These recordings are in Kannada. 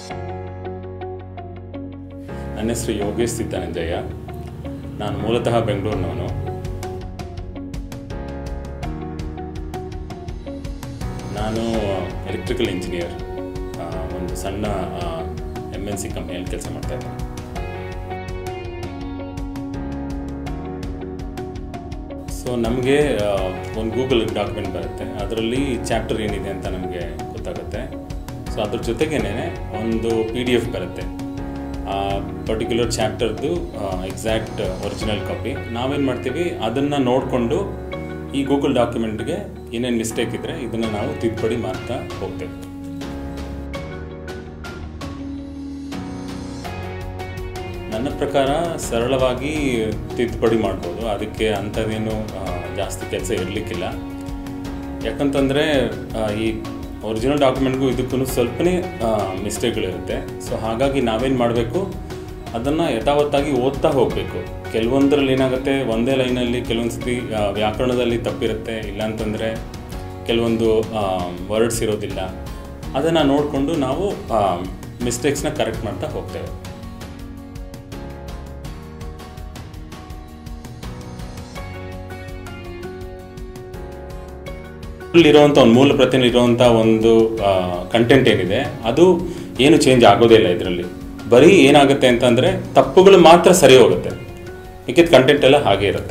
ನನ್ನ ಹೆಸರು ಯೋಗೇಶ್ ಸಿದ್ದಾನಂಜಯ್ಯ ನಾನು ಮೂಲತಃ ಬೆಂಗಳೂರಿನವನು ನಾನು ಎಲೆಕ್ಟ್ರಿಕಲ್ ಇಂಜಿನಿಯರ್ ಒಂದು ಸಣ್ಣ ಎಮ್ ಎನ್ ಸಿ ಕಂಪ್ನಿಯಲ್ಲಿ ಕೆಲಸ ಮಾಡ್ತಾ ಇದ್ದೇನೆ ಸೊ ನಮಗೆ ಒಂದು ಗೂಗಲ್ ಡಾಕ್ಯುಮೆಂಟ್ ಬರುತ್ತೆ ಅದರಲ್ಲಿ ಚಾಪ್ಟರ್ ಏನಿದೆ ಅಂತ ನಮಗೆ ಗೊತ್ತಾಗುತ್ತೆ ಸೊ ಅದ್ರ ಜೊತೆಗೇನೆ ಒಂದು ಪಿ ಡಿ ಎಫ್ ಬರುತ್ತೆ ಆ ಪರ್ಟಿಕ್ಯುಲರ್ ಚಾಪ್ಟರ್ದು ಎಕ್ಸಾಕ್ಟ್ ಒರಿಜಿನಲ್ ಕಾಪಿ ನಾವೇನು ಮಾಡ್ತೀವಿ ಅದನ್ನು ನೋಡಿಕೊಂಡು ಈ ಗೂಗಲ್ ಡಾಕ್ಯುಮೆಂಟ್ಗೆ ಏನೇನು ಮಿಸ್ಟೇಕ್ ಇದ್ದರೆ ಇದನ್ನು ನಾವು ತಿದ್ದುಪಡಿ ಮಾಡ್ತಾ ಹೋಗ್ತೇವೆ ನನ್ನ ಪ್ರಕಾರ ಸರಳವಾಗಿ ತಿದ್ದುಪಡಿ ಮಾಡ್ಬೋದು ಅದಕ್ಕೆ ಅಂಥದ್ದೇನು ಆ, ಜಾಸ್ತಿ ಕೆಲಸ ಇರಲಿಕ್ಕಿಲ್ಲ ಯಾಕಂತಂದರೆ ಈ ಒರಿಜಿನಲ್ ಡಾಕ್ಯುಮೆಂಟ್ಗೂ ಇದಕ್ಕೂ ಸ್ವಲ್ಪನೇ ಮಿಸ್ಟೇಕ್ಗಳಿರುತ್ತೆ ಸೊ ಹಾಗಾಗಿ ನಾವೇನು ಮಾಡಬೇಕು ಅದನ್ನು ಯಥಾವತ್ತಾಗಿ ಓದ್ತಾ ಹೋಗಬೇಕು ಕೆಲವೊಂದರಲ್ಲಿ ಏನಾಗುತ್ತೆ ಒಂದೇ ಲೈನಲ್ಲಿ ಕೆಲವೊಂದು ಸತಿ ಆ, ವ್ಯಾಕರಣದಲ್ಲಿ ತಪ್ಪಿರುತ್ತೆ ಇಲ್ಲಾಂತಂದರೆ ಕೆಲವೊಂದು ವರ್ಡ್ಸ್ ಇರೋದಿಲ್ಲ ಅದನ್ನು ನೋಡಿಕೊಂಡು ನಾವು ಮಿಸ್ಟೇಕ್ಸ್ನ ಕರೆಕ್ಟ್ ಮಾಡ್ತಾ ಹೋಗ್ತೇವೆ ಇರುವಂಥ ಒಂದು ಮೂಲ ಪ್ರತಿನಿರುವಂಥ ಒಂದು ಕಂಟೆಂಟ್ ಏನಿದೆ ಅದು ಏನು ಚೇಂಜ್ ಆಗೋದೇ ಇಲ್ಲ ಇದರಲ್ಲಿ ಬರೀ ಏನಾಗುತ್ತೆ ಅಂತಂದರೆ ತಪ್ಪುಗಳು ಮಾತ್ರ ಸರಿ ಹೋಗುತ್ತೆ ಮಿಕ್ಕಿದ ಕಂಟೆಂಟ್ ಎಲ್ಲ ಹಾಗೆ ಇರುತ್ತೆ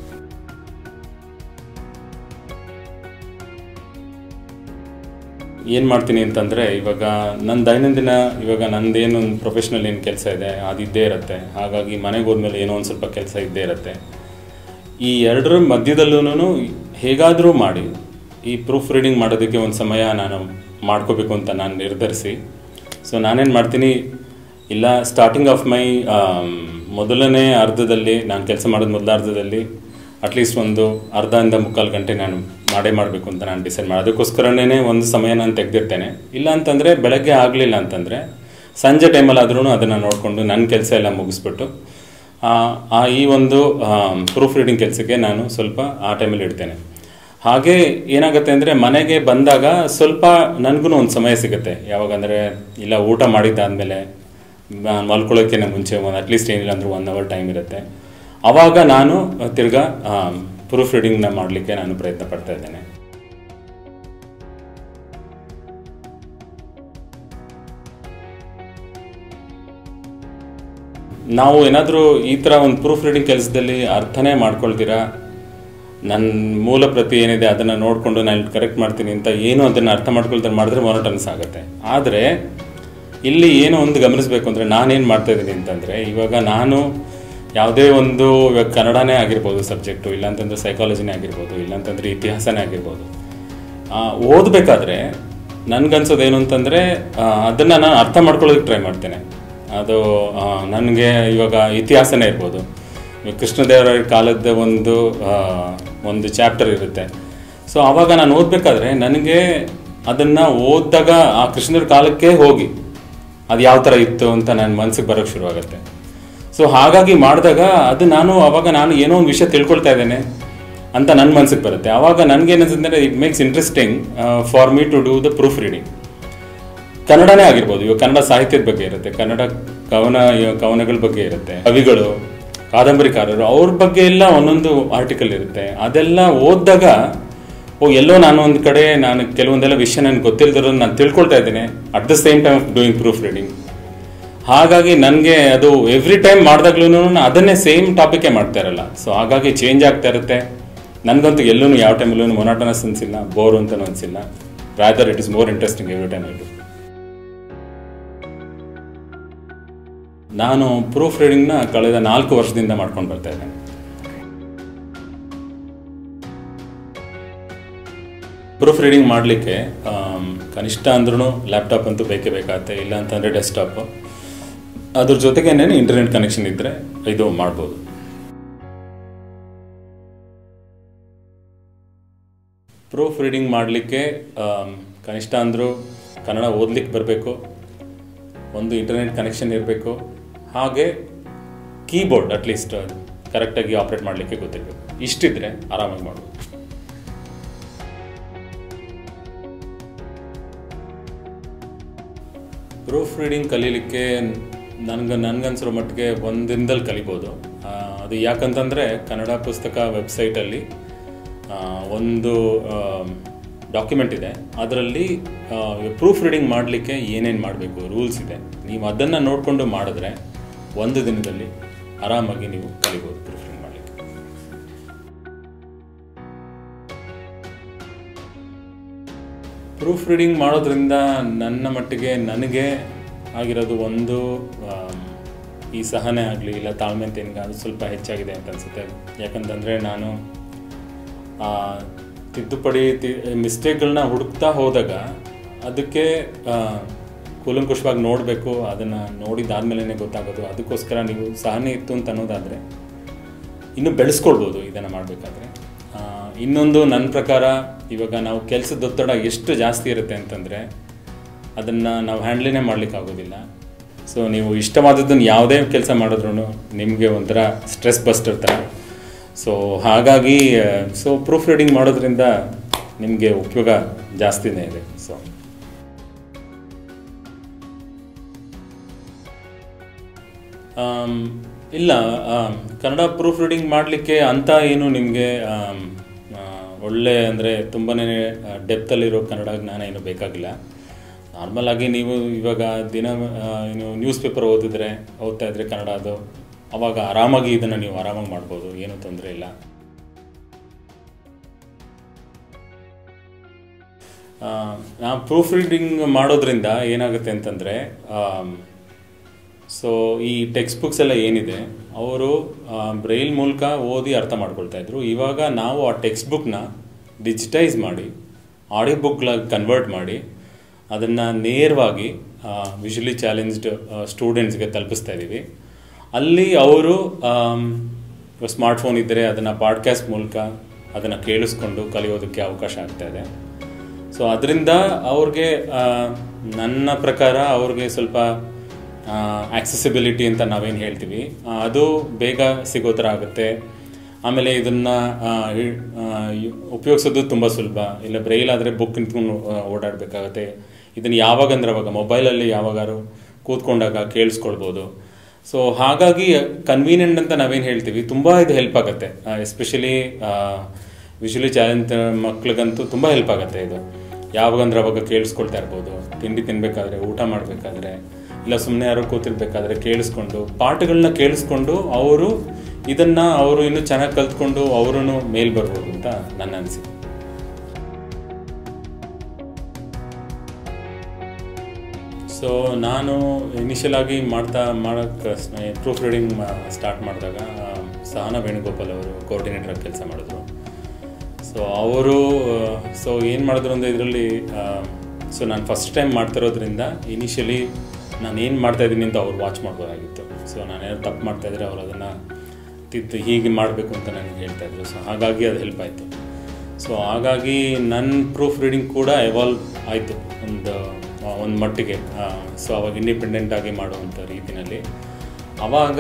ಏನು ಮಾಡ್ತೀನಿ ಅಂತಂದರೆ ಇವಾಗ ನನ್ನ ದೈನಂದಿನ ಇವಾಗ ನಂದೇನು ಒಂದು ಪ್ರೊಫೆಷ್ನಲ್ ಏನು ಕೆಲಸ ಇದೆ ಅದು ಇದ್ದೇ ಇರುತ್ತೆ ಹಾಗಾಗಿ ಮನೆಗೆ ಹೋದ್ಮೇಲೆ ಏನೋ ಒಂದು ಸ್ವಲ್ಪ ಕೆಲಸ ಇದ್ದೇ ಇರುತ್ತೆ ಈ ಎರಡರ ಮಧ್ಯದಲ್ಲೂ ಹೇಗಾದರೂ ಮಾಡಿ ಈ ಪ್ರೂಫ್ ರೀಡಿಂಗ್ ಮಾಡೋದಕ್ಕೆ ಒಂದು ಸಮಯ ನಾನು ಮಾಡ್ಕೋಬೇಕು ಅಂತ ನಾನು ನಿರ್ಧರಿಸಿ ಸೊ ನಾನೇನು ಮಾಡ್ತೀನಿ ಇಲ್ಲ ಸ್ಟಾರ್ಟಿಂಗ್ ಆಫ್ ಮೈ ಮೊದಲನೇ ಅರ್ಧದಲ್ಲಿ ನಾನು ಕೆಲಸ ಮಾಡೋದು ಮೊದಲ ಅರ್ಧದಲ್ಲಿ ಅಟ್ಲೀಸ್ಟ್ ಒಂದು ಅರ್ಧದಿಂದ ಮುಕ್ಕಾಲು ಗಂಟೆ ನಾನು ಮಾಡೇ ಮಾಡಬೇಕು ಅಂತ ನಾನು ಡಿಸೈಡ್ ಮಾಡಿ ಅದಕ್ಕೋಸ್ಕರನೇ ಒಂದು ಸಮಯ ನಾನು ತೆಗೆದಿರ್ತೇನೆ ಇಲ್ಲ ಅಂತಂದರೆ ಬೆಳಗ್ಗೆ ಆಗಲಿಲ್ಲ ಅಂತಂದರೆ ಸಂಜೆ ಟೈಮಲ್ಲಾದ್ರೂ ಅದನ್ನು ನೋಡಿಕೊಂಡು ನನ್ನ ಕೆಲಸ ಎಲ್ಲ ಮುಗಿಸ್ಬಿಟ್ಟು ಆ ಈ ಒಂದು ಪ್ರೂಫ್ ರೀಡಿಂಗ್ ಕೆಲಸಕ್ಕೆ ನಾನು ಸ್ವಲ್ಪ ಆ ಟೈಮಲ್ಲಿ ಇಡ್ತೇನೆ ಹಾಗೆ ಏನಾಗುತ್ತೆ ಅಂದರೆ ಮನೆಗೆ ಬಂದಾಗ ಸ್ವಲ್ಪ ನನಗೂ ಒಂದು ಸಮಯ ಸಿಗುತ್ತೆ ಯಾವಾಗಂದರೆ ಇಲ್ಲ ಊಟ ಮಾಡಿದ್ದಾದಮೇಲೆ ಮಲ್ಕೊಳ್ಳೋಕ್ಕಿಂತ ಮುಂಚೆ ಒಂದು ಅಟ್ಲೀಸ್ಟ್ ಏನಿಲ್ಲ ಅಂದರೂ ಒನ್ ಅವರ್ ಟೈಮ್ ಇರುತ್ತೆ ಆವಾಗ ನಾನು ತಿರ್ಗಾ ಪ್ರೂಫ್ ರೀಡಿಂಗ್ನ ಮಾಡಲಿಕ್ಕೆ ನಾನು ಪ್ರಯತ್ನ ಪಡ್ತಾ ಇದ್ದೇನೆ ನಾವು ಏನಾದರೂ ಈ ಥರ ಒಂದು ಪ್ರೂಫ್ ರೀಡಿಂಗ್ ಕೆಲಸದಲ್ಲಿ ಅರ್ಥನೇ ಮಾಡ್ಕೊಳ್ತೀರಾ ನನ್ನ ಮೂಲ ಪ್ರತಿ ಏನಿದೆ ಅದನ್ನು ನೋಡಿಕೊಂಡು ನಾನು ಕರೆಕ್ಟ್ ಮಾಡ್ತೀನಿ ಅಂತ ಏನು ಅದನ್ನು ಅರ್ಥ ಮಾಡ್ಕೊಳ್ತಾರೆ ಮಾಡಿದ್ರೆ ಮೊನಟನ್ಸ್ ಆಗುತ್ತೆ ಆದರೆ ಇಲ್ಲಿ ಏನು ಒಂದು ಗಮನಿಸಬೇಕು ಅಂದರೆ ನಾನೇನು ಮಾಡ್ತಾ ಇದ್ದೀನಿ ಅಂತಂದರೆ ಇವಾಗ ನಾನು ಯಾವುದೇ ಒಂದು ಇವಾಗ ಕನ್ನಡನೇ ಆಗಿರ್ಬೋದು ಸಬ್ಜೆಕ್ಟು ಇಲ್ಲಾಂತಂದರೆ ಸೈಕಾಲಜಿನೇ ಆಗಿರ್ಬೋದು ಇಲ್ಲಾಂತಂದರೆ ಇತಿಹಾಸನೇ ಆಗಿರ್ಬೋದು ಓದಬೇಕಾದ್ರೆ ನನಗನ್ಸೋದೇನು ಅಂತಂದರೆ ಅದನ್ನು ನಾನು ಅರ್ಥ ಮಾಡ್ಕೊಳ್ಳೋದಕ್ಕೆ ಟ್ರೈ ಮಾಡ್ತೇನೆ ಅದು ನನಗೆ ಇವಾಗ ಇತಿಹಾಸನೇ ಇರ್ಬೋದು ಕೃಷ್ಣದೇವರ ಕಾಲದ ಒಂದು ಒಂದು ಚಾಪ್ಟರ್ ಇರುತ್ತೆ ಸೊ ಆವಾಗ ನಾನು ಓದಬೇಕಾದ್ರೆ ನನಗೆ ಅದನ್ನು ಓದಿದಾಗ ಆ ಕೃಷ್ಣದೇವರ ಕಾಲಕ್ಕೆ ಹೋಗಿ ಅದು ಯಾವ ಥರ ಇತ್ತು ಅಂತ ನನ್ನ ಮನಸ್ಸಿಗೆ ಬರೋಕ್ಕೆ ಶುರುವಾಗುತ್ತೆ ಸೊ ಹಾಗಾಗಿ ಮಾಡಿದಾಗ ಅದು ನಾನು ಅವಾಗ ನಾನು ಏನೋ ಒಂದು ವಿಷಯ ತಿಳ್ಕೊಳ್ತಾ ಇದ್ದೇನೆ ಅಂತ ನನ್ನ ಮನಸ್ಸಿಗೆ ಬರುತ್ತೆ ಆವಾಗ ನನಗೇನಂತಂದರೆ it makes interesting for me to do the proof reading ಕನ್ನಡನೇ ಆಗಿರ್ಬೋದು ಇವಾಗ ಕನ್ನಡ ಸಾಹಿತ್ಯದ ಬಗ್ಗೆ ಇರುತ್ತೆ ಕನ್ನಡ ಕವನ ಕವನಗಳ ಬಗ್ಗೆ ಇರುತ್ತೆ ಕವಿಗಳು ಕಾದಂಬರಿಕಾರರು ಅವ್ರ ಬಗ್ಗೆ ಎಲ್ಲ ಒಂದೊಂದು ಆರ್ಟಿಕಲ್ ಇರುತ್ತೆ ಅದೆಲ್ಲ ಓದಿದಾಗ ಓ ಎಲ್ಲೋ ನಾನು ಒಂದು ಕಡೆ ನಾನು ಕೆಲವೊಂದೆಲ್ಲ ವಿಷಯ ನನಗೆ ಗೊತ್ತಿಲ್ಲದಿರೋದು ನಾನು ತಿಳ್ಕೊಳ್ತಾ ಇದ್ದೇನೆ at the same time of doing proof reading ಹಾಗಾಗಿ ನನಗೆ ಅದು ಎವ್ರಿ ಟೈಮ್ ಮಾಡಿದಾಗ್ಲೂ ಅದನ್ನೇ ಸೇಮ್ ಟಾಪಿಕೇ ಮಾಡ್ತಾ ಇರಲ್ಲ ಸೊ ಹಾಗಾಗಿ ಚೇಂಜ್ ಆಗ್ತಾ ಇರುತ್ತೆ ನನಗಂತೂ ಎಲ್ಲೂ ಯಾವ ಟೈಮಲ್ಲೂ ಮೊನಾಟನಸ್ ಅನಿಸಿಲ್ಲ ಬೋರ್ ಅಂತಲೂ ಅನಿಸಿಲ್ಲ rather it is more interesting every time I ನಾನು ಪ್ರೂಫ್ ರೀಡಿಂಗ್ನ ಕಳೆದ ನಾಲ್ಕು ವರ್ಷದಿಂದ ಮಾಡ್ಕೊಂಡು ಬರ್ತಾ ಇದ್ದೇನೆ ಪ್ರೂಫ್ ರೀಡಿಂಗ್ ಮಾಡಲಿಕ್ಕೆ ಕನಿಷ್ಠ ಅಂದ್ರೂ ಲ್ಯಾಪ್ಟಾಪ್ ಅಂತೂ ಬೇಕೇ ಬೇಕಾಗುತ್ತೆ ಇಲ್ಲ ಅಂತಂದರೆ ಡೆಸ್ಕ್ಟಾಪು ಅದ್ರ ಜೊತೆಗೇನೆ ಇಂಟರ್ನೆಟ್ ಕನೆಕ್ಷನ್ ಇದ್ದರೆ ಇದು ಮಾಡ್ಬೋದು ಪ್ರೂಫ್ ರೀಡಿಂಗ್ ಮಾಡಲಿಕ್ಕೆ ಕನಿಷ್ಠ ಅಂದರೂ ಕನ್ನಡ ಓದಲಿಕ್ಕೆ ಬರಬೇಕು ಒಂದು ಇಂಟರ್ನೆಟ್ ಕನೆಕ್ಷನ್ ಇರಬೇಕು ಹಾಗೆ ಕೀಬೋರ್ಡ್ ಅಟ್ಲೀಸ್ಟ್ ಕರೆಕ್ಟಾಗಿ ಆಪ್ರೇಟ್ ಮಾಡಲಿಕ್ಕೆ ಗೊತ್ತಿರಬೇಕು ಇಷ್ಟಿದ್ರೆ ಆರಾಮಾಗಿ ಮಾಡ್ಬೋದು ಪ್ರೂಫ್ ರೀಡಿಂಗ್ ಕಲೀಲಿಕ್ಕೆ ನನಗೆ ನನಗನ್ಸಿರೋ ಮಟ್ಟಿಗೆ ಒಂದು ದಿನದಲ್ಲಿ ಕಲಿಬೋದು ಆ, ಅದು ಯಾಕಂತಂದರೆ ಕನ್ನಡ ಪುಸ್ತಕ ವೆಬ್ಸೈಟಲ್ಲಿ ಆ, ಒಂದು ಡಾಕ್ಯುಮೆಂಟ್ ಇದೆ ಅದರಲ್ಲಿ ಪ್ರೂಫ್ ರೀಡಿಂಗ್ ಮಾಡಲಿಕ್ಕೆ ಏನೇನು ಮಾಡಬೇಕು ರೂಲ್ಸ್ ಇದೆ ನೀವು ಅದನ್ನು ನೋಡಿಕೊಂಡು ಮಾಡಿದ್ರೆ ಒಂದು ದಿನದಲ್ಲಿ ಆರಾಮಾಗಿ ನೀವು ಕಲಿಬೋದು ಪ್ರೂಫ್ ರೀಡಿಂಗ್ ಮಾಡಲಿಕ್ಕೆ ಪ್ರೂಫ್ ರೀಡಿಂಗ್ ಮಾಡೋದ್ರಿಂದ ನನ್ನ ಮಟ್ಟಿಗೆ ನನಗೆ ಆಗಿರೋದು ಒಂದು ಆಮ್, ಈ ಸಹನೆ ಆಗಲಿ ಇಲ್ಲ ತಾಳ್ಮೆ ಅಂತ ಏನಿಲ್ಲ ಅದು ಸ್ವಲ್ಪ ಹೆಚ್ಚಾಗಿದೆ ಅಂತ ಅನಿಸುತ್ತೆ ಯಾಕಂತಂದರೆ ನಾನು ಆ, ತಿದ್ದುಪಡಿ ತಿ ಮಿಸ್ಟೇಕ್ಗಳನ್ನ ಹುಡುಕ್ತಾ ಹೋದಾಗ ಅದಕ್ಕೆ ಆ, ಕೂಲಂಕುಷವಾಗಿ ನೋಡಬೇಕು ಅದನ್ನು ನೋಡಿದಾದ್ಮೇಲೆ ಗೊತ್ತಾಗೋದು ಅದಕ್ಕೋಸ್ಕರ ನೀವು ಸಹನೆ ಇತ್ತು ಅಂತ ಅನ್ನೋದಾದರೆ ಇನ್ನು ಬೆಳೆಸ್ಕೊಳ್ಬೋದು ಇದನ್ನು ಮಾಡಬೇಕಾದ್ರೆ ಇನ್ನೊಂದು ನನ್ನ ಪ್ರಕಾರ ಇವಾಗ ನಾವು ಕೆಲಸದ ಒತ್ತಡ ಎಷ್ಟು ಜಾಸ್ತಿ ಇರುತ್ತೆ ಅಂತಂದರೆ ಅದನ್ನು ನಾವು ಹ್ಯಾಂಡ್ಲಿನೇ ಮಾಡ್ಲಿಕ್ಕೆ ಆಗೋದಿಲ್ಲ ಸೊ ನೀವು ಇಷ್ಟವಾದದ್ದನ್ನು ಯಾವುದೇ ಕೆಲಸ ಮಾಡಿದ್ರು ನಿಮಗೆ ಒಂಥರ ಸ್ಟ್ರೆಸ್ ಬಸ್ಟರ್ ಥರ ಸೊ ಹಾಗಾಗಿ ಸೊ ಪ್ರೂಫ್ ರೀಡಿಂಗ್ ಮಾಡೋದ್ರಿಂದ ನಿಮಗೆ ಉಪಯೋಗ ಜಾಸ್ತಿನೇ ಇದೆ ಸೊ ಆಮ್, ಇಲ್ಲ ಆಮ್, ಕನ್ನಡ ಪ್ರೂಫ್ ರೀಡಿಂಗ್ ಮಾಡಲಿಕ್ಕೆ ಅಂತ ಏನು ನಿಮಗೆ ಒಳ್ಳೆ ಅಂದರೆ ತುಂಬನೇ ಡೆಪ್ತಲ್ಲಿರೋ ಕನ್ನಡ ಜ್ಞಾನ ಏನು ಬೇಕಾಗಿಲ್ಲ ನಾರ್ಮಲ್ ಆಗಿ ನೀವು ಇವಾಗ ದಿನ ಆ, ಏನು ನ್ಯೂಸ್ ಪೇಪರ್ ಓದಿದ್ರೆ ಓದ್ತಾ ಇದ್ರೆ ಕನ್ನಡ ಅದು ಅವಾಗ ಆರಾಮಾಗಿ ಇದನ್ನು ನೀವು ಆರಾಮಾಗಿ ಮಾಡ್ಬೋದು ಏನೂ ತೊಂದರೆ ಇಲ್ಲ ಆ, ನಾ ಪ್ರೂಫ್ ರೀಡಿಂಗ್ ಮಾಡೋದ್ರಿಂದ ಏನಾಗುತ್ತೆ ಅಂತಂದರೆ ಸೊ ಈ ಟೆಕ್ಸ್ಟ್ ಬುಕ್ಸ್ ಎಲ್ಲ ಏನಿದೆ ಅವರು ಬ್ರೈಲ್ ಮೂಲಕ ಓದಿ ಅರ್ಥ ಮಾಡ್ಕೊಳ್ತಾ ಇದ್ರು ಇವಾಗ ನಾವು ಆ ಟೆಕ್ಸ್ಟ್ ಬುಕ್ನ ಡಿಜಿಟೈಸ್ ಮಾಡಿ ಆಡಿಯೋ ಬುಕ್ಗಳಾಗಿ ಕನ್ವರ್ಟ್ ಮಾಡಿ ಅದನ್ನು ನೇರವಾಗಿ ವಿಷುಲಿ ಚಾಲೆಂಜ್ಡ್ ಸ್ಟೂಡೆಂಟ್ಸ್ಗೆ ತಲುಪಿಸ್ತಾ ಇದ್ದೀವಿ ಅಲ್ಲಿ ಅವರು ಸ್ಮಾರ್ಟ್ಫೋನ್ ಇದ್ದರೆ ಅದನ್ನು ಪಾಡ್ಕಾಸ್ಟ್ ಮೂಲಕ ಅದನ್ನು ಕೇಳಿಸ್ಕೊಂಡು ಕಲಿಯೋದಕ್ಕೆ ಅವಕಾಶ ಆಗ್ತಾ ಇದೆ ಸೊ ಅದರಿಂದ ಅವ್ರಿಗೆ ಆ, ನನ್ನ ಪ್ರಕಾರ ಅವ್ರಿಗೆ ಸ್ವಲ್ಪ ಆಕ್ಸೆಸಿಬಿಲಿಟಿ ಅಂತ ನಾವೇನು ಹೇಳ್ತೀವಿ ಆ, ಅದು ಬೇಗ ಸಿಗೋ ಥರ ಆಗುತ್ತೆ ಆಮೇಲೆ ಇದನ್ನು ಉಪಯೋಗಿಸೋದು ತುಂಬ ಸುಲಭ ಇಲ್ಲ ಬ್ರೈಲ್ ಆದರೆ ಬುಕ್ ನಿಂತ್ಕೊಂಡು ಆ, ಓಡಾಡಬೇಕಾಗತ್ತೆ ಇದನ್ನು ಯಾವಾಗಂದ್ರೆ ಅವಾಗ ಮೊಬೈಲಲ್ಲಿ ಯಾವಾಗಾರು ಕೂತ್ಕೊಂಡಾಗ ಕೇಳಿಸ್ಕೊಳ್ಬೋದು ಸೊ ಹಾಗಾಗಿ ಕನ್ವೀನಿಯೆಂಟ್ ಅಂತ ನಾವೇನು ಹೇಳ್ತೀವಿ ತುಂಬ ಇದು ಹೆಲ್ಪ್ ಆಗುತ್ತೆ ಎಸ್ಪೆಷಲಿ ವಿಷುಲಿ ಚಾಲೆಂಜ್ ಮಕ್ಳಿಗಂತೂ ತುಂಬ ಹೆಲ್ಪ್ ಆಗುತ್ತೆ ಇದು ಯಾವಾಗಂದ್ರೆ ಅವಾಗ ಕೇಳಿಸ್ಕೊಳ್ತಾ ಇರ್ಬೋದು ತಿಂಡಿ ತಿನ್ಬೇಕಾದ್ರೆ ಊಟ ಮಾಡಬೇಕಾದ್ರೆ ಇಲ್ಲ ಸುಮ್ಮನೆ ಯಾರೋ ಕೂತಿರ್ಬೇಕಾದ್ರೆ ಕೇಳಿಸ್ಕೊಂಡು ಪಾಠಗಳನ್ನ ಕೇಳಿಸ್ಕೊಂಡು ಅವರು ಇದನ್ನ ಅವರು ಇನ್ನೂ ಚೆನ್ನಾಗಿ ಕಲ್ತ್ಕೊಂಡು ಅವರು ಮೇಲ್ ಬರ್ಬೋದು ಅಂತ ನನ್ನ ಅನಿಸಿಕೆ ಸೊ ನಾನು ಇನಿಷಿಯಲ್ ಆಗಿ ಮಾಡ್ತಾ ಮಾಡೋಕ್ಕೆ ಪ್ರೂಫ್ ರೀಡಿಂಗ್ ಸ್ಟಾರ್ಟ್ ಮಾಡಿದಾಗ ಸಹನಾ ವೇಣುಗೋಪಾಲ್ ಅವರು ಕೋಆರ್ಡಿನೇಟರ್ ಕೆಲಸ ಮಾಡಿದ್ರು ಸೊ ಅವರು ಸೊ ಏನು ಮಾಡಿದ್ರು ಅಂದರೆ ಇದರಲ್ಲಿ ಸೊ ನಾನು ಫಸ್ಟ್ ಟೈಮ್ ಮಾಡ್ತಿರೋದ್ರಿಂದ ಇನಿಷಿಯಲಿ ನಾನು ಏನು ಮಾಡ್ತಾ ಇದ್ದೀನಿ ಅಂತ ಅವ್ರು ವಾಚ್ ಮಾಡ್ಬೋದಾಗಿತ್ತು ಸೊ ನಾನೇನು ತಪ್ಪು ಮಾಡ್ತಾ ಇದ್ರೆ ಅವ್ರು ಅದನ್ನು ತಿದ್ದು ಹೀಗೆ ಮಾಡಬೇಕು ಅಂತ ನನಗೆ ಹೇಳ್ತಾ ಇದ್ರು ಸೊ ಹಾಗಾಗಿ ಅದು ಹೆಲ್ಪ್ ಆಯಿತು ಸೊ ಹಾಗಾಗಿ ನನ್ನ ಪ್ರೂಫ್ ರೀಡಿಂಗ್ ಕೂಡ ಎವಾಲ್ವ್ ಆಯಿತು ಒಂದು ಒಂದು ಮಟ್ಟಿಗೆ ಸೊ ಅವಾಗ ಇಂಡಿಪೆಂಡೆಂಟ್ ಆಗಿ ಮಾಡುವಂಥ ರೀತಿಯಲ್ಲಿ ಆವಾಗ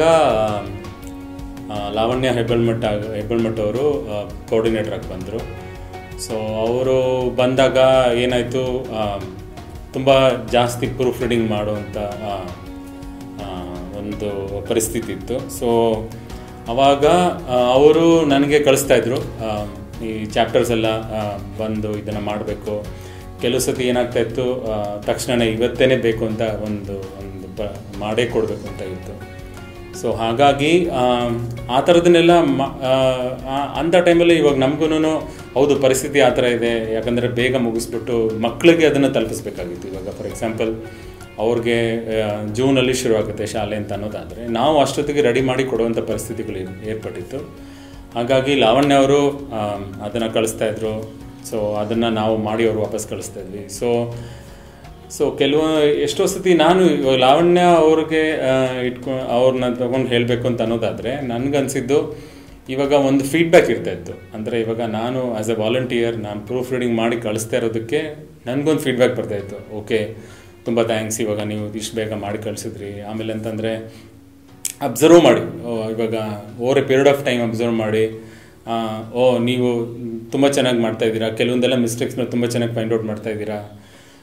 ಆ, ಲಾವಣ್ಯ ಹೆಬ್ಬಳ್ಮಠ ಹೆಬ್ಬಳ್ಮಠ ಅವರು ಕೋಆರ್ಡಿನೇಟರ್ ಆಗಿ ಬಂದರು ಸೊ ಅವರು ಬಂದಾಗ ಏನಾಯಿತು ತುಂಬ ಜಾಸ್ತಿ ಪ್ರೂಫ್ ರೀಡಿಂಗ್ ಮಾಡುವಂಥ ಆ, ಆ, ಒಂದು ಪರಿಸ್ಥಿತಿ ಇತ್ತು ಸೊ ಅವಾಗ ಅವರು ನನಗೆ ಕಳಿಸ್ತಾ ಇದ್ರು ಆ, ಈ ಚಾಪ್ಟರ್ಸ್ ಎಲ್ಲ ಆ, ಬಂದು ಇದನ್ನು ಮಾಡಬೇಕು ಕೆಲವು ಸತಿ ಏನಾಗ್ತಾ ಇತ್ತು ಆ, ತಕ್ಷಣನೇ ಇವತ್ತೇ ಬೇಕು ಅಂತ ಒಂದು ಒಂದು ಬ ಮಾಡೇ ಕೊಡಬೇಕು ಅಂತ ಇತ್ತು ಸೊ ಹಾಗಾಗಿ ಆಮ್, ಆ ಥರದನ್ನೆಲ್ಲ ಮ- ಆ, ಆ- ಅಂಥ ಟೈಮಲ್ಲಿ ಇವಾಗ ನಮಗೂ ಹೌದು ಪರಿಸ್ಥಿತಿ ಆ ಥರ ಇದೆ ಯಾಕಂದರೆ ಬೇಗ ಮುಗಿಸ್ಬಿಟ್ಟು ಮಕ್ಕಳಿಗೆ ಅದನ್ನು ತಲುಪಿಸ್ಬೇಕಾಗಿತ್ತು ಇವಾಗ ಫಾರ್ ಎಕ್ಸಾಂಪಲ್ ಅವ್ರಿಗೆ ಆ, ಜೂನಲ್ಲಿ ಶುರುವಾಗುತ್ತೆ ಶಾಲೆ ಅಂತ ಅನ್ನೋದಾದರೆ ನಾವು ಅಷ್ಟೊತ್ತಿಗೆ ರೆಡಿ ಮಾಡಿ ಕೊಡುವಂಥ ಪರಿಸ್ಥಿತಿಗಳು ಏರ್- ಏರ್ಪಟ್ಟಿತ್ತು ಹಾಗಾಗಿ ಲಾವಣ್ಯ ಅವರು ಅದನ್ನು ಕಳಿಸ್ತಾ ಇದ್ರು ಸೊ ಅದನ್ನು ನಾವು ಮಾಡಿ ಅವರು ವಾಪಸ್ ಕಳಿಸ್ತಾ ಇದ್ವಿ ಸೊ ಸೊ ಕೆಲವು ಎಷ್ಟೋ ಸತಿ ನಾನು ಇವಾಗ ಲಾವಣ್ಯ ಅವ್ರಿಗೆ ಇಟ್ಕೊ ಅವ್ರನ್ನ ತಗೊಂಡು ಹೇಳಬೇಕು ಅಂತ ಅನ್ನೋದಾದರೆ ನನಗನ್ಸಿದ್ದು ಇವಾಗ ಒಂದು ಫೀಡ್ಬ್ಯಾಕ್ ಇರ್ತಾ ಇತ್ತು ಅಂದರೆ ಇವಾಗ ನಾನು ಆ್ಯಸ್ ಎ ವಾಲಂಟಿಯರ್ ನಾನು ಪ್ರೂಫ್ ರೀಡಿಂಗ್ ಮಾಡಿ ಕಳಿಸ್ತಾ ಇರೋದಕ್ಕೆ ನನಗೊಂದು ಫೀಡ್ಬ್ಯಾಕ್ ಬರ್ತಾ ಇತ್ತು ಓಕೆ ತುಂಬ ಥ್ಯಾಂಕ್ಸ್ ಇವಾಗ ನೀವು ಇಷ್ಟು ಬೇಗ ಮಾಡಿ ಕಳಿಸಿದ್ರಿ ಆಮೇಲೆ ಅಂತಂದರೆ ಅಬ್ಸರ್ವ್ ಮಾಡಿ ಓ, ಇವಾಗ over a period of time observe ಮಾಡಿ ಆ, ಓ ನೀವು ತುಂಬ ಚೆನ್ನಾಗಿ ಮಾಡ್ತಾ ಇದ್ದೀರಾ ಕೆಲವೊಂದೆಲ್ಲ ಮಿಸ್ಟೇಕ್ಸ್ನ ತುಂಬ ಚೆನ್ನಾಗಿ ಫೈಂಡ್ ಔಟ್ ಮಾಡ್ತಾ ಇದ್ದೀರಾ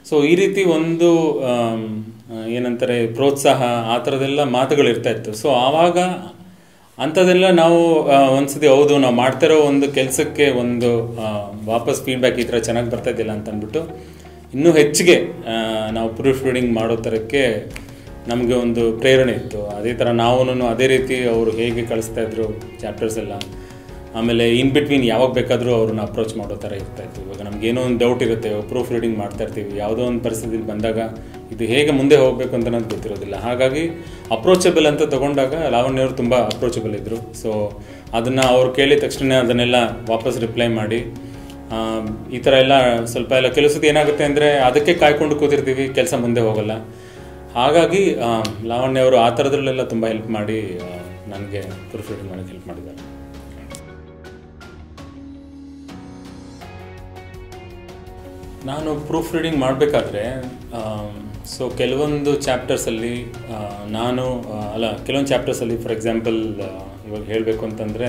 ಸೊ ಈ ರೀತಿ ಒಂದು ಆಮ್, ಆ, ಏನಂತಾರೆ ಪ್ರೋತ್ಸಾಹ ಆ ಥರದ್ದೆಲ್ಲ ಮಾತುಗಳು ಇರ್ತಾ ಇತ್ತು ಸೊ ಆವಾಗ ಅಂಥದ್ದೆಲ್ಲ ನಾವು ಆ, ಒಂದ್ಸತಿ ಹೌದು ನಾವು ಮಾಡ್ತಿರೋ ಒಂದು ಕೆಲಸಕ್ಕೆ ಒಂದು ಆ, ವಾಪಸ್ ಫೀಡ್ಬ್ಯಾಕ್ ಈ ಥರ ಚೆನ್ನಾಗಿ ಬರ್ತಾ ಇದ್ದಿಲ್ಲ ಅಂತ ಅಂದ್ಬಿಟ್ಟು ಇನ್ನೂ ಹೆಚ್ಚಿಗೆ ಆ, ನಾವು ಪ್ರೂಫ್ ರೀಡಿಂಗ್ ಮಾಡೋ ಥರಕ್ಕೆ ನಮಗೆ ಒಂದು ಪ್ರೇರಣೆ ಇತ್ತು ಅದೇ ಥರ ನಾವು ಅದೇ ರೀತಿ ಅವರು ಹೇಗೆ ಕಳಿಸ್ತಾ ಇದ್ರು ಚಾಪ್ಟರ್ಸ್ ಎಲ್ಲ ಆಮೇಲೆ ಇನ್ ಬಿಟ್ವೀನ್ ಯಾವಾಗ ಬೇಕಾದರೂ ಅವ್ರನ್ನ ಅಪ್ರೋಚ್ ಮಾಡೋ ಥರ ಇರ್ತಾ ಇತ್ತು ಇವಾಗ ನಮ್ಗೆ ಏನೋ ಒಂದು ಡೌಟ್ ಇರುತ್ತೆ ಪ್ರೂಫ್ ರೀಡಿಂಗ್ ಮಾಡ್ತಾ ಇರ್ತೀವಿ ಯಾವುದೋ ಒಂದು ಪರಿಸ್ಥಿತಿಲಿ ಬಂದಾಗ ಇದು ಹೇಗೆ ಮುಂದೆ ಹೋಗಬೇಕು ಅಂತ ನನಗೆ ಗೊತ್ತಿರೋದಿಲ್ಲ ಹಾಗಾಗಿ ಅಪ್ರೋಚಬಲ್ ಅಂತ ತಗೊಂಡಾಗ ಲಾವಣ್ಯ ಅವರು ತುಂಬ ಅಪ್ರೋಚಬಲ್ ಇದ್ದರು ಸೊ ಅದನ್ನು ಅವ್ರು ಕೇಳಿದ ತಕ್ಷಣ ಅದನ್ನೆಲ್ಲ ವಾಪಸ್ ರಿಪ್ಲೈ ಮಾಡಿ ಆ, ಈ ಥರ ಎಲ್ಲ ಸ್ವಲ್ಪ ಎಲ್ಲ ಕೆಲವು ಸತಿ ಏನಾಗುತ್ತೆ ಅಂದರೆ ಅದಕ್ಕೆ ಕಾಯ್ಕೊಂಡು ಕೂತಿರ್ತೀವಿ ಕೆಲಸ ಮುಂದೆ ಹೋಗಲ್ಲ ಹಾಗಾಗಿ ಆ, ಲಾವಣ್ಯ ಅವರು ಆ ಥರದ್ರಲ್ಲೆಲ್ಲ ತುಂಬ ಹೆಲ್ಪ್ ಮಾಡಿ ನನಗೆ ಪ್ರೂಫ್ ರೀಡಿಂಗ್ ಮಾಡೋಕ್ಕೆ ಹೆಲ್ಪ್ ಮಾಡಿದ್ದಾರೆ ನಾನು ಪ್ರೂಫ್ ರೀಡಿಂಗ್ ಮಾಡಬೇಕಾದ್ರೆ ಸೊ ಕೆಲವೊಂದು ಚಾಪ್ಟರ್ಸಲ್ಲಿ ನಾನು ಆ, ಅಲ್ಲ ಕೆಲವೊಂದು ಚಾಪ್ಟರ್ಸಲ್ಲಿ ಫಾರ್ ಎಕ್ಸಾಂಪಲ್ ಇವಾಗ ಹೇಳಬೇಕು ಅಂತಂದರೆ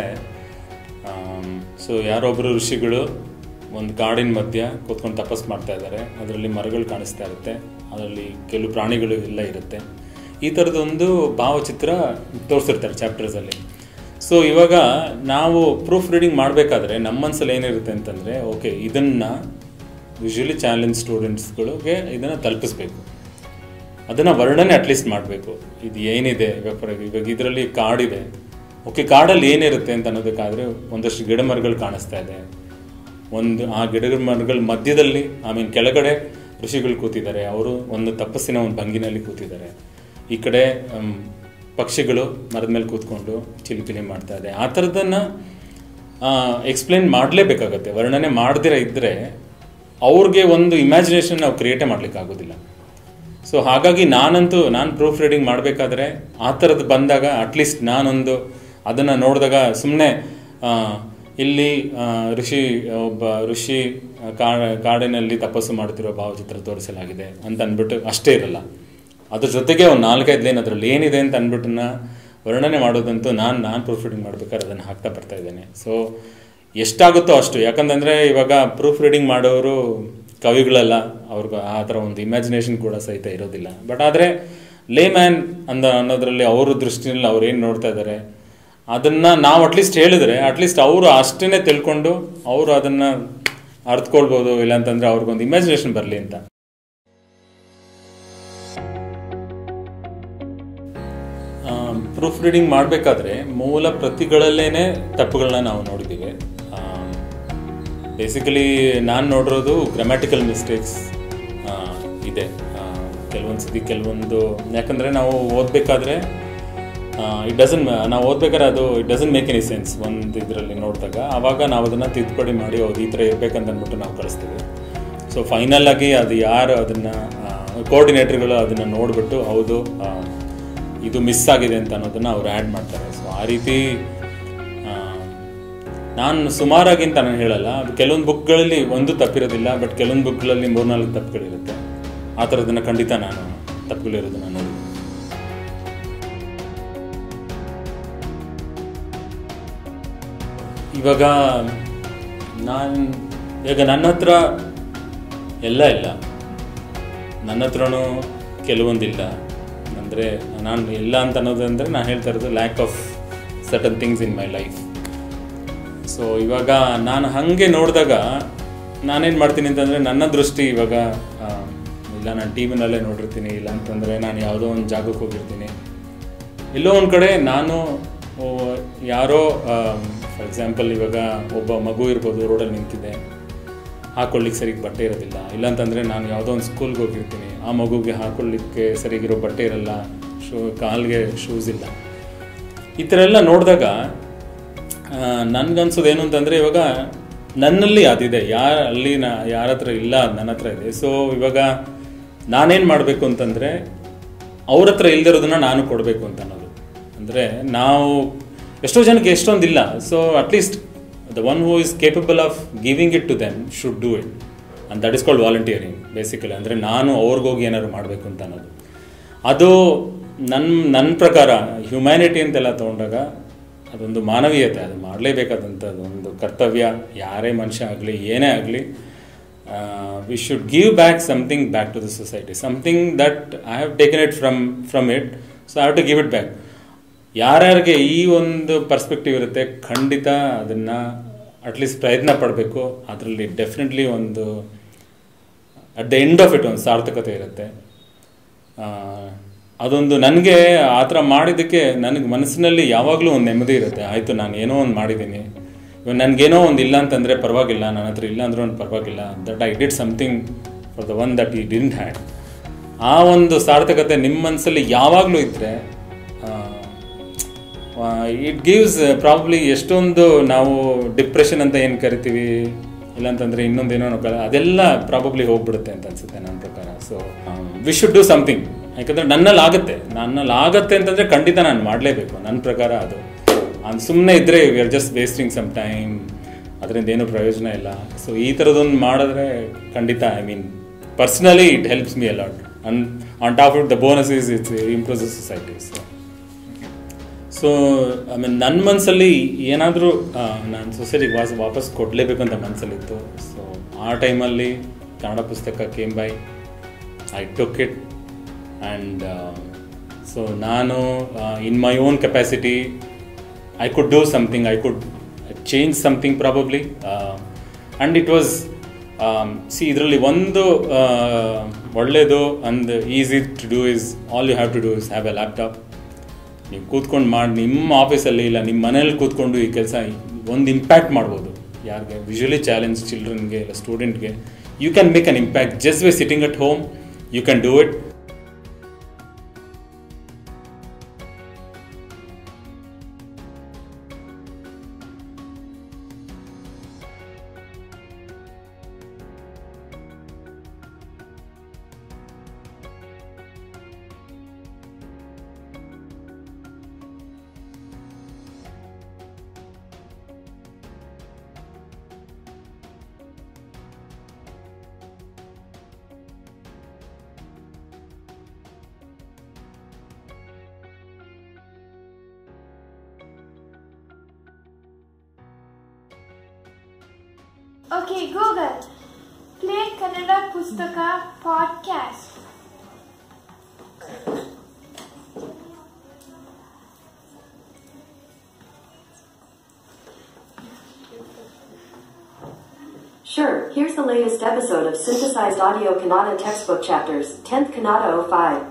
ಸೊ ಯಾರೊಬ್ಬರು ಋಷಿಗಳು ಒಂದು ಕಾಡಿನ ಮಧ್ಯ ಕೂತ್ಕೊಂಡು ತಪಸ್ ಮಾಡ್ತಾ ಇದ್ದಾರೆ ಅದರಲ್ಲಿ ಮರಗಳು ಕಾಣಿಸ್ತಾ ಇರುತ್ತೆ ಅದರಲ್ಲಿ ಕೆಲವು ಪ್ರಾಣಿಗಳು ಎಲ್ಲ ಇರುತ್ತೆ ಈ ಥರದೊಂದು ಭಾವಚಿತ್ರ ತೋರಿಸಿರ್ತಾರೆ ಚಾಪ್ಟರ್ಸಲ್ಲಿ ಸೊ ಇವಾಗ ನಾವು ಪ್ರೂಫ್ ರೀಡಿಂಗ್ ಮಾಡಬೇಕಾದ್ರೆ ನಮ್ಮ ಮನಸ್ಸಲ್ಲಿ ಏನಿರುತ್ತೆ ಅಂತಂದರೆ ಓಕೆ ಇದನ್ನು ಯೂಶ್ವಲಿ ಚಾಲೆಂಜ್ ಸ್ಟೂಡೆಂಟ್ಸ್ಗಳಿಗೆ ಇದನ್ನು ತಲುಪಿಸ್ಬೇಕು ಅದನ್ನು ವರ್ಣನೆ ಅಟ್ಲೀಸ್ಟ್ ಮಾಡಬೇಕು ಇದು ಏನಿದೆ ಇವಾಗ for- ಇವಾಗ ಇದರಲ್ಲಿ ಕಾಡಿದೆ ಓಕೆ ಕಾಡಲ್ಲಿ ಏನಿರುತ್ತೆ ಅಂತ ಅನ್ನೋದಕ್ಕಾದರೆ ಒಂದಷ್ಟು ಗಿಡ ಮರಗಳು ಕಾಣಿಸ್ತಾ ಇದೆ ಒಂದು ಆ ಗಿಡ ಮರಗಳ ಮಧ್ಯದಲ್ಲಿ ಐ ಮೀನ್ ಕೆಳಗಡೆ ಋಷಿಗಳು ಕೂತಿದ್ದಾರೆ ಅವರು ಒಂದು ತಪಸ್ಸಿನ ಒಂದು ಭಂಗಿನಲ್ಲಿ ಕೂತಿದ್ದಾರೆ ಈ ಕಡೆ ಮ್, ಪಕ್ಷಿಗಳು ಮರದ ಮೇಲೆ ಕೂತ್ಕೊಂಡು ಚಿಲಿಪಿಲಿ ಮಾಡ್ತಾ ಇದೆ ಆ ಥರದನ್ನು ಎಕ್ಸ್ಪ್ಲೇನ್ ಮಾಡಲೇಬೇಕಾಗತ್ತೆ ವರ್ಣನೆ ಮಾಡದಿರ ಇದ್ದರೆ ಅವ್ರಿಗೆ ಒಂದು ಇಮ್ಯಾಜಿನೇಷನ್ ನಾವು ಕ್ರಿಯೇಟೇ ಮಾಡ್ಲಿಕ್ಕೆ ಆಗೋದಿಲ್ಲ ಸೊ ಹಾಗಾಗಿ ನಾನಂತೂ ನಾನು ಪ್ರೂಫ್ ರೀಡಿಂಗ್ ಮಾಡಬೇಕಾದ್ರೆ ಆ ಥರದ್ದು ಬಂದಾಗ ಅಟ್ಲೀಸ್ಟ್ ನಾನೊಂದು ಅದನ್ನು ನೋಡಿದಾಗ ಸುಮ್ಮನೆ ಇಲ್ಲಿ ಆ, ಋಷಿ ಒಬ್ಬ ಋಷಿ ಆ, ಕಾ- ಕಾಡಿನಲ್ಲಿ ತಪಸ್ಸು ಮಾಡ್ತಿರೋ ಭಾವಚಿತ್ರ ತೋರಿಸಲಾಗಿದೆ ಅಂತ ಅಂದ್ಬಿಟ್ಟು ಅಷ್ಟೇ ಇರಲ್ಲ ಅದ್ರ ಜೊತೆಗೆ ಒಂದು ನಾಲ್ಕೈದು ಲೈನ್ ಅದರಲ್ಲಿ ಏನಿದೆ ಅಂತ ಅಂದ್ಬಿಟ್ಟನ್ನ ವರ್ಣನೆ ಮಾಡೋದಂತೂ ನಾನು ನಾನು ಪ್ರೂಫ್ ರೀಡಿಂಗ್ ಮಾಡ್ಬೇಕಾದ್ರೆ ಅದನ್ನು ಹಾಕ್ತಾ ಬರ್ತಾ ಇದ್ದೇನೆ ಸೊ ಎಷ್ಟಾಗುತ್ತೋ ಅಷ್ಟು ಯಾಕಂತಂದರೆ ಇವಾಗ ಪ್ರೂಫ್ ರೀಡಿಂಗ್ ಮಾಡೋರು ಕವಿಗಳಲ್ಲ ಅವ್ರಿಗೆ ಆ ಥರ ಒಂದು ಇಮ್ಯಾಜಿನೇಷನ್ ಕೂಡ ಸಹಿತ ಇರೋದಿಲ್ಲ ಬಟ್ ಆದರೆ ಲೇ ಮ್ಯಾನ್ ಅಂದ ಅನ್ನೋದ್ರಲ್ಲಿ ಅವ್ರ ದೃಷ್ಟಿನಲ್ಲಿ ಅವ್ರು ಏನು ನೋಡ್ತಾ ಇದ್ದಾರೆ ಅದನ್ನು ನಾವು ಅಟ್ಲೀಸ್ಟ್ ಹೇಳಿದ್ರೆ ಅಟ್ಲೀಸ್ಟ್ ಅವರು ಅಷ್ಟೇ ತಿಳ್ಕೊಂಡು ಅವರು ಅದನ್ನು ಅರ್ತ್ಕೊಳ್ಬೋದು ಇಲ್ಲಾಂತಂದರೆ ಅವ್ರಿಗೊಂದು ಇಮ್ಯಾಜಿನೇಷನ್ ಬರಲಿ ಅಂತ ಪ್ರೂಫ್ ರೀಡಿಂಗ್ ಮಾಡಬೇಕಾದ್ರೆ ಮೂಲ ಪ್ರತಿಗಳಲ್ಲೇನೆ ತಪ್ಪುಗಳನ್ನ ನಾವು ನೋಡಿದ್ದೀವಿ ಬೇಸಿಕಲಿ ನಾನು ನೋಡಿರೋದು ಗ್ರಾಮ್ಯಾಟಿಕಲ್ ಮಿಸ್ಟೇಕ್ಸ್ ಇದೆ ಕೆಲವೊಂದು ಸತಿ ಕೆಲವೊಂದು ಯಾಕಂದರೆ ನಾವು ಓದಬೇಕಾದ್ರೆ ಇಟ್ ಡಸನ್ ನಾವು ಓದ್ಬೇಕಾದ್ರೆ ಅದು it doesn't make any sense ಒಂದು ಇದರಲ್ಲಿ ನೋಡಿದಾಗ ಆವಾಗ ನಾವು ಅದನ್ನು ತಿದ್ದುಪಡಿ ಮಾಡಿ ಹೌದು ಈ ಥರ ಇರ್ಬೇಕಂತ ಅಂದ್ಬಿಟ್ಟು ನಾವು ಕಳಿಸ್ತೀವಿ ಸೊ ಫೈನಲ್ ಆಗಿ ಅದು ಯಾರು ಅದನ್ನು ಕೋಆರ್ಡಿನೇಟರ್ಗಳು ಅದನ್ನು ನೋಡಿಬಿಟ್ಟು ಹೌದು ಆ, ಇದು ಮಿಸ್ ಆಗಿದೆ ಅಂತ ಅನ್ನೋದನ್ನು ಅವ್ರು ಆ್ಯಡ್ ಮಾಡ್ತಾರೆ ಸೊ ಆ ರೀತಿ ಆ, ನಾನು ಸುಮಾರಾಗಿ ಅಂತ ನಾನು ಹೇಳಲ್ಲ ಅದು ಕೆಲವೊಂದು ಬುಕ್ಗಳಲ್ಲಿ ಒಂದು ತಪ್ಪಿರೋದಿಲ್ಲ ಬಟ್ ಕೆಲವೊಂದು ಬುಕ್ಗಳಲ್ಲಿ ಮೂರ್ನಾಲ್ಕು ತಪ್ಪುಗಳಿರುತ್ತೆ ಆ ಥರದನ್ನು ಖಂಡಿತ ನಾನು ತಪ್ಪುಗಳಿರೋದನ್ನು ನೋಡಿ ಇವಾಗ ನಾನು ಈಗ ನನ್ನ ಹತ್ರ ಎಲ್ಲ ಇಲ್ಲ ನನ್ನ ಹತ್ರನೂ ಕೆಲವೊಂದಿಲ್ಲ ಅಂದರೆ ನಾನು ಇಲ್ಲ ಅಂತ ಅನ್ನೋದಂದರೆ ನಾನು ಹೇಳ್ತಾ ಇರೋದು lack of certain things in my life so ಇವಾಗ ನಾನು ಹಾಗೆ ನೋಡಿದಾಗ ನಾನೇನು ಮಾಡ್ತೀನಿ ಅಂತಂದರೆ ನನ್ನ ದೃಷ್ಟಿ ಇವಾಗ ಆ, ಇಲ್ಲ ನಾನು ಟಿ ವಿನಲ್ಲೇ ನೋಡಿರ್ತೀನಿ ಇಲ್ಲ ಅಂತಂದರೆ ನಾನು ಯಾವುದೋ ಒಂದು ಜಾಗಕ್ಕೆ ಹೋಗಿರ್ತೀನಿ ಎಲ್ಲೋ ಒಂದು ಕಡೆ ನಾನು ಓ, ಯಾರೋ ಫಾರ್ ಎಕ್ಸಾಂಪಲ್ ಇವಾಗ ಒಬ್ಬ ಮಗು ಇರ್ಬೋದು ರೋಡಲ್ಲಿ ನಿಂತಿದೆ ಹಾಕೊಳ್ಳಿಕ್ಕೆ ಸರಿಗೆ ಬಟ್ಟೆ ಇರೋದಿಲ್ಲ ಇಲ್ಲಾಂತಂದರೆ ನಾನು ಯಾವುದೋ ಒಂದು ಸ್ಕೂಲ್ಗೆ ಹೋಗಿರ್ತೀನಿ ಆ ಮಗುಗೆ ಹಾಕೊಳ್ಳಿಕ್ಕೆ ಸರಿಗಿರೋ ಬಟ್ಟೆ ಇರಲ್ಲ ಶೂ ಕಾಲ್ಗೆ ಶೂಸ್ ಇಲ್ಲ ಈ ಥರ ಎಲ್ಲ ನೋಡಿದಾಗ ನನ್ಗನ್ಸೋದು ಏನು ಅಂತಂದರೆ ಇವಾಗ ನನ್ನಲ್ಲಿ ಅದಿದೆ ಯಾರ ಅಲ್ಲಿ ನಾ ಯಾರ ಹತ್ರ ಇಲ್ಲ ಅದ್ ನನ್ನ ಹತ್ರ ಇದೆ ಸೊ ಇವಾಗ ನಾನೇನು ಮಾಡಬೇಕು ಅಂತಂದರೆ ಅವ್ರ ಹತ್ರ ಇಲ್ದಿರೋದನ್ನ ನಾನು ಕೊಡಬೇಕು ಅಂತ ಅನ್ನೋದು ಅಂದರೆ ನಾವು ಎಷ್ಟೋ ಜನಕ್ಕೆ ಎಷ್ಟೊಂದಿಲ್ಲ so at least the one who is capable of giving it to them should do it and that is called volunteering basically ಅಂದರೆ ನಾನು ಅವ್ರಿಗೋಗಿ ಏನಾದ್ರು ಮಾಡಬೇಕು ಅಂತ ಅನ್ನೋದು ಅದು ನನ್ನ ನನ್ನ ಪ್ರಕಾರ ಹ್ಯುಮ್ಯಾನಿಟಿ ಅಂತೆಲ್ಲ ತೊಗೊಂಡಾಗ ಅದೊಂದು ಮಾನವೀಯತೆ ಅದು ಮಾಡಲೇಬೇಕಾದಂಥದ್ದು ಒಂದು ಕರ್ತವ್ಯ ಯಾರೇ ಮನುಷ್ಯ ಆಗಲಿ ಏನೇ ಆಗಲಿ we should give back something back to the society something that I have taken it from from it so I have to give it back ಯಾರ್ಯಾರಿಗೆ ಈ ಒಂದು ಪರ್ಸ್ಪೆಕ್ಟಿವ್ ಇರುತ್ತೆ ಖಂಡಿತ ಅದನ್ನು ಅಟ್ಲೀಸ್ಟ್ ಪ್ರಯತ್ನ ಪಡಬೇಕು ಅದರಲ್ಲಿ ಡೆಫಿನೆಟ್ಲಿ ಒಂದು at the end of it ಒಂದು ಸಾರ್ಥಕತೆ ಇರುತ್ತೆ ಆ, ಅದೊಂದು ನನಗೆ ಆ ಥರ ಮಾಡಿದ್ದಕ್ಕೆ ನನಗೆ ಮನಸ್ಸಿನಲ್ಲಿ ಯಾವಾಗಲೂ ಒಂದು ನೆಮ್ಮದಿ ಇರುತ್ತೆ ಆಯಿತು ನಾನು ಏನೋ ಒಂದು ಮಾಡಿದ್ದೀನಿ ಇವಾಗ ನನಗೇನೋ ಒಂದು ಇಲ್ಲ ಅಂತಂದರೆ ಪರವಾಗಿಲ್ಲ ನನ್ನ ಹತ್ರ ಇಲ್ಲ ಅಂದ್ರೂ ಒಂದು ಪರವಾಗಿಲ್ಲ that I did something for the one that ಈ ಡಿಂಟ್ ಹ್ಯಾಡ್ ಆ ಒಂದು ಸಾರ್ಥಕತೆ ನಿಮ್ಮ ಮನಸ್ಸಲ್ಲಿ ಯಾವಾಗಲೂ ಇದ್ದರೆ ಇಟ್ ಗಿವ್ಸ್ ಪ್ರಾಬ್ಲಿ ಎಷ್ಟೊಂದು ನಾವು ಡಿಪ್ರೆಷನ್ ಅಂತ ಏನು ಕರಿತೀವಿ ಇಲ್ಲಾಂತಂದರೆ ಇನ್ನೊಂದೇನೋ ನಾವು ಕಲ ಅದೆಲ್ಲ ಪ್ರಾಬಬ್ಲಿ ಹೋಗ್ಬಿಡುತ್ತೆ ಅಂತ ಅನ್ಸುತ್ತೆ ನನ್ನ ಪ್ರಕಾರ so we should do something ಯಾಕಂದರೆ ನನ್ನಲ್ಲಿ ಆಗುತ್ತೆ ನನ್ನಲ್ಲಿ ಆಗತ್ತೆ ಅಂತಂದರೆ ಖಂಡಿತ ನಾನು ಮಾಡಲೇಬೇಕು ನನ್ನ ಪ್ರಕಾರ ಅದು ಅದು ಸುಮ್ಮನೆ ಇದ್ದರೆ we are just wasting some time ಅದರಿಂದ ಏನೂ ಪ್ರಯೋಜನ ಇಲ್ಲ ಸೊ ಈ ಥರದೊಂದು ಮಾಡಿದ್ರೆ ಖಂಡಿತ I mean personally it helps me a lot and on top of the bonus is it's improves the society so so I mean ನನ್ನ ಮನಸ್ಸಲ್ಲಿ ಏನಾದರೂ ನಾನು ಸೊಸೈಟಿಗೆ ವಾಸ ವಾಪಸ್ ಕೊಡಲೇಬೇಕು ಅಂತ ಮನಸ್ಸಲ್ಲಿತ್ತು ಸೊ ಆ ಟೈಮಲ್ಲಿ ಕನ್ನಡ ಪುಸ್ತಕ came by I took it and so ನಾನು in my own capacity I could do something I could change something probably and it was see ಇದರಲ್ಲಿ ಒಂದು ಒಳ್ಳೆಯದು and easy to do is all you have to do is have a laptop ನೀವು ಕೂತ್ಕೊಂಡು ಮಾಡಿ ನಿಮ್ಮ ಆಫೀಸಲ್ಲಿ ಇಲ್ಲ ನಿಮ್ಮ ಮನೇಲಿ ಕೂತ್ಕೊಂಡು ಈ ಕೆಲಸ ಒಂದು ಇಂಪ್ಯಾಕ್ಟ್ ಮಾಡ್ಬೋದು ಯಾರಿಗೆ ವಿಜುವಲಿ ಚಾಲೆಂಜ್ ಚಿಲ್ಡ್ರನ್ಗೆ ಇಲ್ಲ ಸ್ಟೂಡೆಂಟ್ಗೆ you can make an impact just by sitting at home you can do it Okay, Google. Play Kannada Pustaka podcast. Sure, here's the latest episode of Synthesized Audio Kannada Textbook Chapters, 10th Kannada 05.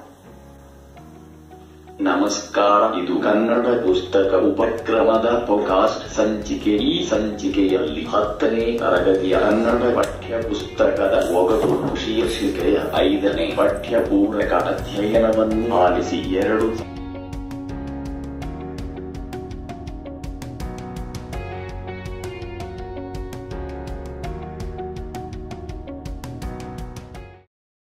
ನಮಸ್ಕಾರ ಇದು ಕನ್ನಡ ಪುಸ್ತಕ ಉಪಕ್ರಮದ ಪೋಕಾಸ್ಟ್ ಸಂಚಿಕೆ ಈ ಸಂಚಿಕೆಯಲ್ಲಿ ಹತ್ತನೇ ತರಗತಿಯ ಕನ್ನಡ ಪಠ್ಯ ಪುಸ್ತಕದ ಒಗಟು ಶೀರ್ಷಿಕೆಯ ಐದನೇ ಪಠ್ಯ ಪೂರಕ ಅಧ್ಯಯನವನ್ನು ಆಲಿಸಿ ಎರಡು